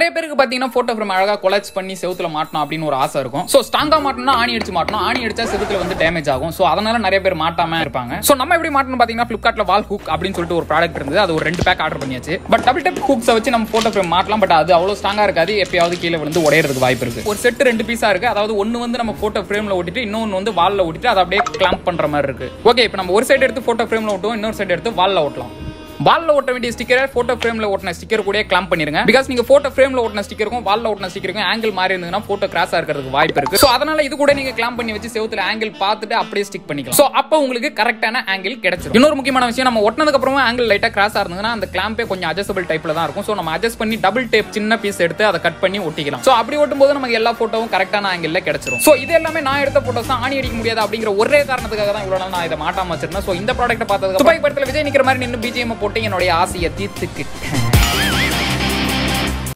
நிறைய பேருக்கு பாத்தீங்கன்னா போட்டோ ஃப்ரேம் அழகா கொலாச் பண்ணி செவுத்துல மாட்டணும் அப்படின்னு ஒரு ஆசை இருக்கும் சோ ஸ்ட்ராங்கா மாட்டணும்னா ஆணி அடிச்சு மாட்டணும் ஆணி அடிச்சா செவுத்துல வந்து டேமேஜ் ஆகும் சோ அதனால நிறைய பேர் மாட்டாம இருப்பாங்க சோ நம்ம எப்படி மாட்டணும் பாத்தீங்கன்னா பிளிப்கார்ட்ல வால் ஹூக் அப்படின்னு சொல்லிட்டு ஒரு ப்ராடக்ட் இருந்தது அது ஒரு ரெண்டு பேக் ஆர்டர் பண்ணியாச்சு பட் டபுள் டெப் ஹூக்ஸை வச்சு நம்ம போட்டோ ஃப்ரேம் மாட்டலாம் பட் அது அவ்வளவு ஸ்ட்ராங்கா இருக்காது எப்பயாவது கீழே விழுந்து உடையறதுக்கு வாய்ப்பு இருக்கு ஒரு செட் ரெண்டு பீஸா இருக்கு அதாவது ஒன்னு வந்து நம்ம போட்டோ ஃப்ரேம்ல ஒட்டிட்டு இன்னொன்னு வந்து வால்ல ஒட்டிட்டு அதை அப்படியே கிளாம்ப் பண்ற மாதிரி இருக்கு ஓகே இப்போ நம்ம ஒரு சைடு எடுத்து போட்டோ ஃப்ரேம்ல ஒட்டுவோம் இன்னொரு சைடு எடுத்து வால்ல ஒட்டலாம் வால்ல ஒட்ட வேண்டிய ஸ்டிக்கரை போட்டோ ஃப்ரேம்ல ஒட்டின ஸ்டிக்கர் கூட கிளாம்ப் பண்ணிருங்க பிகாஸ் நீங்க போட்டோ ஃப்ரேம்ல ஒட்டின ஸ்டிக்கருக்கும் வால்ல ஒட்டின ஸ்டிக்கருக்கும் ஆங்கிள் மாறி இருந்ததுன்னா போட்டோ கிராஸா இருக்கிறதுக்கு வாய்ப்பு இருக்கு சோ அதனால இது கூட நீங்க கிளாம்ப் பண்ணி வச்சு செவுத்துல ஆங்கிள் பார்த்துட்டு அப்படியே ஸ்டிக் பண்ணிக்கலாம் சோ அப்போ உங்களுக்கு கரெக்டான ஆங்கிள் கிடைச்சிடும் இன்னொரு முக்கியமான விஷயம் நம்ம ஒட்டினதுக்கு அப்புறமா ஆங்கிள் லைட்டா கிராஸா இருந்ததுன்னா அந்த கிளாம்பே கொஞ்சம் அட்ஜஸ்டபிள் டைப்ல தான் இருக்கும் சோ நம்ம அட்ஜஸ்ட் பண்ணி டபுள் டேப் சின்ன பீஸ் எடுத்து அதை கட் பண்ணி ஒட்டிக்கலாம் சோ அப்படி ஒட்டும் போது நமக்கு எல்லா போட்டோவும் கரெக்டான ஆங்கிள் கிடைச்சிரும் சோ இது எல்லாமே நான் எடுத்த போட்டோஸ் தான் ஆணி அடிக்க முடியாது அப்படிங்கிற ஒரே காரணத்துக்காக தான் இவ்வளவு நாள் நான் இதை மாட்டாம வச்சிருந்தேன் சோ இந்த ப்ராடக்ட் பார்த்ததுக்கு துபாய் படத்துல விஜய் நிக்கிற மாதிரி நின்று பிஜிஎம் போட்டு என்னுடைய ஆசையை தீர்த்துக்கிட்டேன்